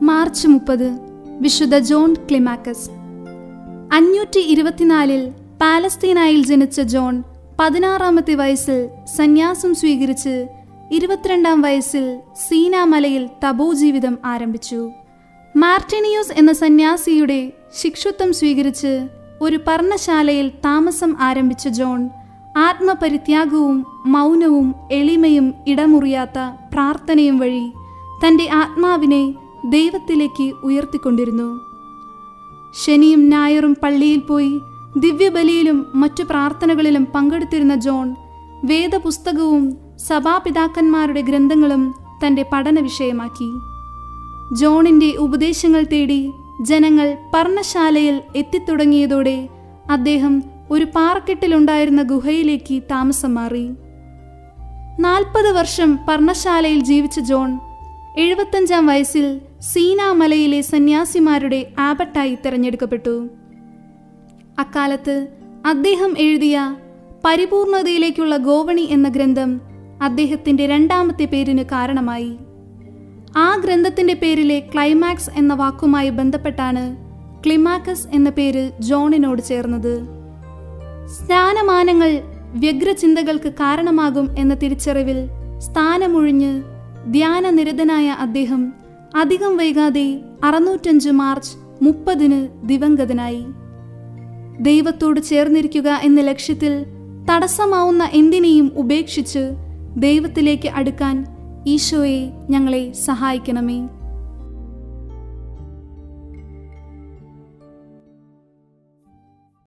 March മുപ്പത് വിശുദ്ധ John ക്ലിമാക്കസ് അഞ്ഞൂറ്റി ഇരുപത്തിനാലിൽ പാലസ്തീനായിൽ ജനിച്ച ജോൺ പതിനാറാമത്തെ വയസ്സിൽ സന്യാസം സ്വീകരിച്ച് ഇരുപത്തിരണ്ടാം വയസ്സിൽ സീനാമലയിൽ തപോ ജീവിതം ആരംഭിച്ചു മാർട്ടിനിയോസ് എന്ന സന്യാസിയുടെ ശിക്ഷുത്വം സ്വീകരിച്ച് ഒരു പർണശാലയിൽ താമസം ആരംഭിച്ച ജോൺ ആത്മപരിത്യാഗവും മൗനവും എളിമയും ഇടമുറിയാത്ത പ്രാർത്ഥനയും വഴി തൻ്റെ ആത്മാവിനെ ദൈവത്തിലേക്ക് ഉയർത്തിക്കൊണ്ടിരുന്നു ശനിയും ഞായറും പള്ളിയിൽ പോയി ദിവ്യബലിയിലും മറ്റു പ്രാർത്ഥനകളിലും പങ്കെടുത്തിരുന്ന ജോൺ വേദപുസ്തകവും സഭാപിതാക്കന്മാരുടെ ഗ്രന്ഥങ്ങളും തൻ്റെ പഠന വിഷയമാക്കി ജോണിൻ്റെ ഉപദേശങ്ങൾ തേടി ജനങ്ങൾ പർണശാലയിൽ എത്തിത്തുടങ്ങിയതോടെ അദ്ദേഹം ഒരു പാറക്കെട്ടിലുണ്ടായിരുന്ന ഗുഹയിലേക്ക് താമസം മാറി നാൽപ്പത് വർഷം പർണശാലയിൽ ജീവിച്ച ജോൺ എഴുപത്തഞ്ചാം വയസ്സിൽ സീനാമലയിലെ സന്യാസിമാരുടെ ആബട്ടായി തിരഞ്ഞെടുക്കപ്പെട്ടു അക്കാലത്ത് അദ്ദേഹം എഴുതിയ പരിപൂർണതയിലേക്കുള്ള ഗോവണി എന്ന ഗ്രന്ഥം അദ്ദേഹത്തിൻ്റെ രണ്ടാമത്തെ പേരിന് കാരണമായി ആ ഗ്രന്ഥത്തിൻ്റെ പേരിലെ ക്ലൈമാക്സ് എന്ന വാക്കുമായി ബന്ധപ്പെട്ടാണ് ക്ലിമാക്കസ് എന്ന പേര് ജോണിനോട് ചേർന്നത് സ്നാനമാനങ്ങൾ വ്യഗ്രചിന്തകൾക്ക് കാരണമാകും എന്ന തിരിച്ചറിവിൽ സ്ഥാനമൊഴിഞ്ഞ് ധ്യാനനിരതനായ അദ്ദേഹം അധികം വൈകാതെ അറുന്നൂറ്റഞ്ച് മാർച്ച് മുപ്പതിന് ദിവംഗതനായി ദൈവത്തോട് ചേർന്നിരിക്കുക എന്ന ലക്ഷ്യത്തിൽ തടസ്സമാവുന്ന എന്തിനേയും ഉപേക്ഷിച്ച് ദൈവത്തിലേക്ക് അടുക്കാൻ ഈശോയെ ഞങ്ങളെ സഹായിക്കണമേ